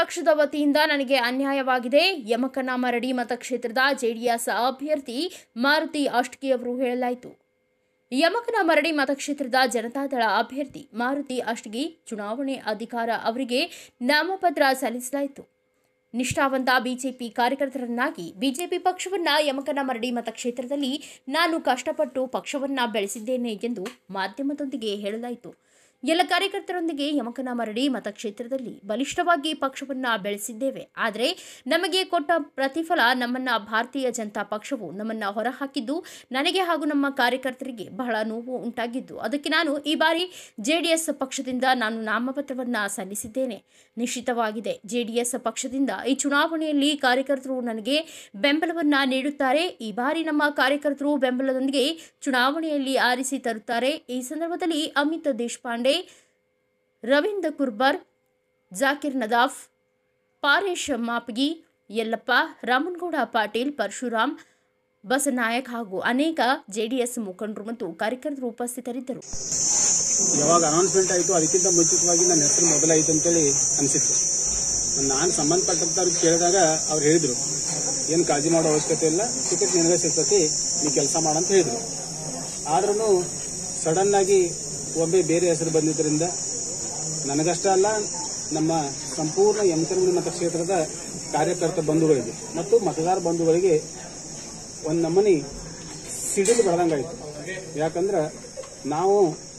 ಪಕ್ಷದ ವತಿಯಿಂದ ನನಗೆ ಅನ್ಯಾಯವಾಗಿದೆ ಯಮಕನ ಮರಡಿ ಮತಕ್ಷೇತ್ರದ ಜೆಡಿಎಸ್ ಅಭ್ಯರ್ಥಿ ಮಾರುತಿ ಅಷ್ಟ್ಗಿ ಅವರು ಹೇಳಲಾಯಿತು ಯಮಕನ ಮರಡಿ ಮತಕ್ಷೇತ್ರದ ಜನತಾದಳ ಅಭ್ಯರ್ಥಿ ಮಾರುತಿ ಅಷ್ಟ್ಗಿ ಚುನಾವಣೆ ಅಧಿಕಾರ ಅವರಿಗೆ ನಾಮಪತ್ರ ಸಲ್ಲಿಸಲಾಯಿತು ನಿಷ್ಠಾವಂತ ಬಿಜೆಪಿ ಕಾರ್ಯಕರ್ತರನ್ನಾಗಿ ಬಿಜೆಪಿ ಪಕ್ಷವನ್ನ ಯಮಕನ ಮರಡಿ ಮತಕ್ಷೇತ್ರದಲ್ಲಿ ನಾನು ಕಷ್ಟಪಟ್ಟು ಪಕ್ಷವನ್ನ ಬೆಳೆಸಿದ್ದೇನೆ ಎಂದು ಮಾಧ್ಯಮದೊಂದಿಗೆ ಹೇಳಲಾಯಿತು ಎಲ್ಲ ಕಾರ್ಯಕರ್ತರೊಂದಿಗೆ ಯಮಕನ ಮರಡಿ ಮತಕ್ಷೇತ್ರದಲ್ಲಿ ಬಲಿಷ್ಠವಾಗಿ ಪಕ್ಷವನ್ನ ಬೆಳೆಸಿದ್ದೇವೆ ಆದರೆ ನಮಗೆ ಕೊಟ್ಟ ಪ್ರತಿಫಲ ನಮ್ಮನ್ನ ಭಾರತೀಯ ಜನತಾ ಪಕ್ಷವು ನಮ್ಮನ್ನ ಹೊರಹಾಕಿದ್ದು ನನಗೆ ಹಾಗೂ ನಮ್ಮ ಕಾರ್ಯಕರ್ತರಿಗೆ ಬಹಳ ನೋವು ಉಂಟಾಗಿದ್ದು ಅದಕ್ಕೆ ನಾನು ಈ ಬಾರಿ ಜೆಡಿಎಸ್ ಪಕ್ಷದಿಂದ ನಾನು ನಾಮಪತ್ರವನ್ನ ಸಲ್ಲಿಸಿದ್ದೇನೆ ನಿಶ್ಚಿತವಾಗಿದೆ ಜೆಡಿಎಸ್ ಪಕ್ಷದಿಂದ ಈ ಚುನಾವಣೆಯಲ್ಲಿ ಕಾರ್ಯಕರ್ತರು ನನಗೆ ಬೆಂಬಲವನ್ನ ನೀಡುತ್ತಾರೆ ಈ ಬಾರಿ ನಮ್ಮ ಕಾರ್ಯಕರ್ತರು ಬೆಂಬಲದೊಂದಿಗೆ ಚುನಾವಣೆಯಲ್ಲಿ ಆರಿಸಿ ತರುತ್ತಾರೆ ಈ ಸಂದರ್ಭದಲ್ಲಿ ಅಮಿತ್ ದೇಶಪಾಂಡೆ ರವೀಂದ್ರ ಕುರ್ಬರ್ ಜಾಕಿರ್ ನದಾಫ್ ಪಾರೇಶ್ ಮಾಪಗಿ ಯಲ್ಲಪ್ಪ ರಾಮನಗೌಡ ಪಾಟೀಲ್ ಪರಶುರಾಮ್ ಬಸನಾಯಕ್ ಹಾಗೂ ಅನೇಕ ಜೆಡಿಎಸ್ ಮುಖಂಡರು ಮತ್ತು ಕಾರ್ಯಕರ್ತರು ಉಪಸ್ಥಿತರಿದ್ದರು ಯಾವಾಗ ಅನೌನ್ಸ್ಮೆಂಟ್ ಆಯಿತು ಅದಕ್ಕಿಂತ ಮುಂಚಿತವಾಗಿ ನನ್ನ ಹೆಸರು ಮೊದಲಾಯಿತು ಅಂತೇಳಿ ಅನಿಸಿತ್ತು ನಾನು ಸಂಬಂಧಪಟ್ಟಂತವ್ರಿಗೆ ಕೇಳಿದಾಗ ಅವ್ರು ಹೇಳಿದ್ರು ಏನು ಕಾಳಜಿ ಮಾಡೋ ಅವಶ್ಯಕತೆ ಇಲ್ಲ ಟಿಕೆಟ್ ನಿನಗೆ ಸಿಗ್ತತಿ ನೀ ಕೆಲಸ ಮಾಡಂತ ಹೇಳಿದ್ರು ಆದ್ರೂ ಸಡನ್ ಆಗಿ ಒಮ್ಮೆ ಬೇರೆ ಹೆಸರು ಬಂದಿದ್ದರಿಂದ ನನಗಷ್ಟೇ ಅಲ್ಲ ನಮ್ಮ ಸಂಪೂರ್ಣ ಯಮಕರ್ಮಿ ಮತಕ್ಷೇತ್ರದ ಕಾರ್ಯಕರ್ತ ಬಂಧುಗಳಿಗೆ ಮತ್ತು ಮತದಾರ ಬಂಧುಗಳಿಗೆ ಒಂದು ನಮೂನಿ ಸಿಡಿಲು ಬೆಳೆದಂಗಾಯ್ತು ಯಾಕಂದ್ರೆ ನಾವು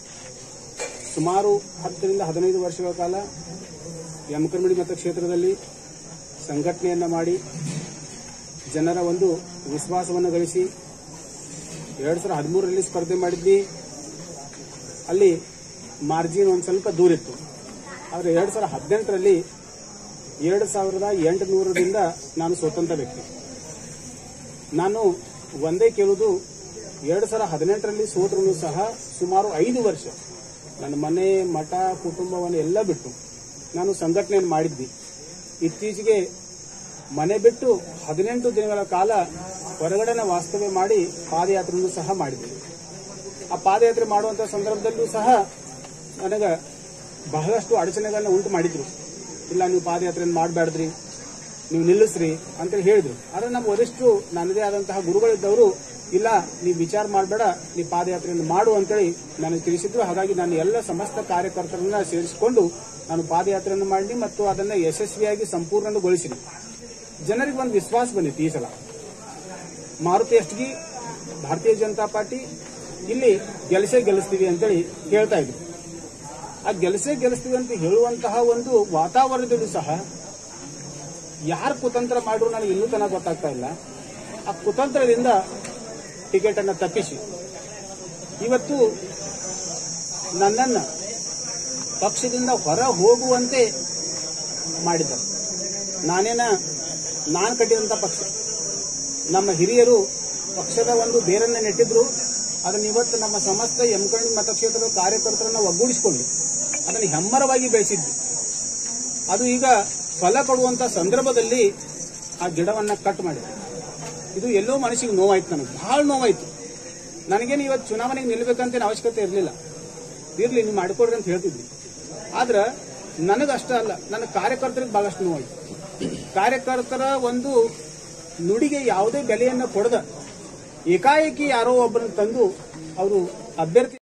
ಸುಮಾರು ಹತ್ತರಿಂದ ಹದಿನೈದು ವರ್ಷಗಳ ಕಾಲ ಯಮಕರ್ಮಡಿ ಮತಕ್ಷೇತ್ರದಲ್ಲಿ ಸಂಘಟನೆಯನ್ನ ಮಾಡಿ ಜನರ ಒಂದು ವಿಶ್ವಾಸವನ್ನು ಗಳಿಸಿ ಎರಡ್ ಸಾವಿರದ ಹದಿಮೂರರಲ್ಲಿ ಸ್ಪರ್ಧೆ ಮಾಡಿದ್ವಿ ಅಲ್ಲಿ ಮಾರ್ಜಿನ್ ಒಂದು ಸ್ವಲ್ಪ ದೂರ ಇತ್ತು ಆದರೆ ಎರಡ್ ಸಾವಿರದ ಹದಿನೆಂಟರಲ್ಲಿ ಎರಡು ಸಾವಿರದ ಎಂಟುನೂರರಿಂದ ನಾನು ಸ್ವತಂತ್ರ ವ್ಯಕ್ತಿ ನಾನು ಒಂದೇ ಕೇಳುವುದು ಎರಡು ಸಾವಿರದ ಹದಿನೆಂಟರಲ್ಲಿ ಸೋತರೂ ಸಹ ಸುಮಾರು ಐದು ವರ್ಷ ನನ್ನ ಮನೆ ಮಠ ಕುಟುಂಬವನ್ನು ಎಲ್ಲ ಬಿಟ್ಟು ನಾನು ಸಂಘಟನೆಯನ್ನು ಮಾಡಿದ್ವಿ ಇತ್ತೀಚೆಗೆ ಮನೆ ಬಿಟ್ಟು ಹದಿನೆಂಟು ದಿನಗಳ ಕಾಲ ಹೊರಗಡೆನೆ ವಾಸ್ತವ್ಯ ಮಾಡಿ ಪಾದಯಾತ್ರೆಯನ್ನು ಸಹ ಮಾಡಿದ್ವಿ ಆ ಪಾದಯಾತ್ರೆ ಮಾಡುವಂತ ಸಂದರ್ಭದಲ್ಲೂ ಸಹ ನನಗೆ ಬಹಳಷ್ಟು ಅಡಚಣೆಗಳನ್ನ ಉಂಟು ಮಾಡಿದ್ರು ಇಲ್ಲ ನೀವು ಪಾದಯಾತ್ರೆಯನ್ನು ಮಾಡಬೇಡ್ದ್ರಿ ನೀವು ನಿಲ್ಲಿಸ್ರಿ ಅಂತೇಳಿ ಹೇಳಿದ್ರು ಆದ್ರೆ ನಮ್ಮ ವರಿಷ್ಠರು ನನ್ನದೇ ಆದಂತಹ ಗುರುಗಳಿದ್ದವರು ಇಲ್ಲ ನೀವು ವಿಚಾರ ಮಾಡಬೇಡ ನೀವು ಪಾದಯಾತ್ರೆಯನ್ನು ಮಾಡು ಅಂತೇಳಿ ನನಗೆ ತಿಳಿಸಿದ್ರು ಹಾಗಾಗಿ ನಾನು ಎಲ್ಲ ಸಮಸ್ತ ಕಾರ್ಯಕರ್ತರನ್ನ ಸೇರಿಸಿಕೊಂಡು ನಾನು ಪಾದಯಾತ್ರೆಯನ್ನು ಮಾಡಿ ಮತ್ತು ಅದನ್ನ ಯಶಸ್ವಿಯಾಗಿ ಸಂಪೂರ್ಣಗೊಳಿಸಿದೆ ಜನರಿಗೆ ಒಂದು ವಿಶ್ವಾಸ ಬಂದಿತ್ತು ಈ ಸಲ ಮಾರುತಿ ಅಷ್ಟಿಗೆ ಭಾರತೀಯ ಜನತಾ ಪಾರ್ಟಿ ಇಲ್ಲಿ ಗೆಲ್ಸೇ ಗೆಲ್ಲಿಸ್ತೀವಿ ಅಂತೇಳಿ ಹೇಳ್ತಾ ಇದ್ರು ಆ ಗೆಲ್ಸೇ ಗೆಲ್ಲಿಸ್ತೀವಿ ಅಂತ ಹೇಳುವಂತಹ ಒಂದು ವಾತಾವರಣದಲ್ಲೂ ಸಹ ಯಾರು ಕುತಂತ್ರ ಮಾಡಿದ್ರು ನನಗೆ ಇನ್ನೂ ತನಕ ಗೊತ್ತಾಗ್ತಾ ಇಲ್ಲ ಆ ಕುತಂತ್ರದಿಂದ ಟಿಕೆಟ್ ಅನ್ನ ತಪ್ಪಿಸಿ ಇವತ್ತು ನನ್ನನ್ನ ಪಕ್ಷದಿಂದ ಹೊರ ಹೋಗುವಂತೆ ಮಾಡಿದ್ದಾರೆ ನಾನೇನ ನಾನು ಕಟ್ಟಿದಂತ ಪಕ್ಷ ನಮ್ಮ ಹಿರಿಯರು ಪಕ್ಷದ ಒಂದು ಬೇರನ್ನ ನೆಟ್ಟಿದ್ರು ಅದನ್ನ ಇವತ್ತು ನಮ್ಮ ಸಮಸ್ತ ಯಮಕರಣಿ ಮತಕ್ಷೇತ್ರದ ಕಾರ್ಯಕರ್ತರನ್ನ ಒಗ್ಗೂಡಿಸಿಕೊಂಡು ಅದನ್ನು ಹೆಮ್ಮರವಾಗಿ ಬೆಳೆಸಿದ್ವಿ ಅದು ಈಗ ಫಲ ಕೊಡುವಂತ ಸಂದರ್ಭದಲ್ಲಿ ಆ ಗಿಡವನ್ನ ಕಟ್ ಮಾಡಿದೆ ಇದು ಎಲ್ಲೋ ಮನಸ್ಸಿಗೆ ನೋವಾಯ್ತು ನನಗೆ ಬಹಳ ನೋವಾಯ್ತು ನನಗೇನು ಇವತ್ತು ಚುನಾವಣೆಗೆ ನಿಲ್ಬೇಕಂತ ಅವಶ್ಯಕತೆ ಇರಲಿಲ್ಲ ಇರ್ಲಿ ನೀವು ಮಾಡಿಕೊಡ್ರಿ ಅಂತ ಹೇಳ್ತಿದ್ವಿ ಆದ್ರ ನನಗಷ್ಟೇ ಅಲ್ಲ ನನ್ನ ಕಾರ್ಯಕರ್ತರಿಗೆ ಬಹಳಷ್ಟು ನೋವಾಯ್ತು ಕಾರ್ಯಕರ್ತರ ಒಂದು ನುಡಿಗೆ ಯಾವುದೇ ಬೆಲೆಯನ್ನು ಕೊಡದ ಏಕಾಏಕಿ ಯಾರೋ ಒಬ್ಬರನ್ನ ತಂದು ಅವರು ಅಭ್ಯರ್ಥಿ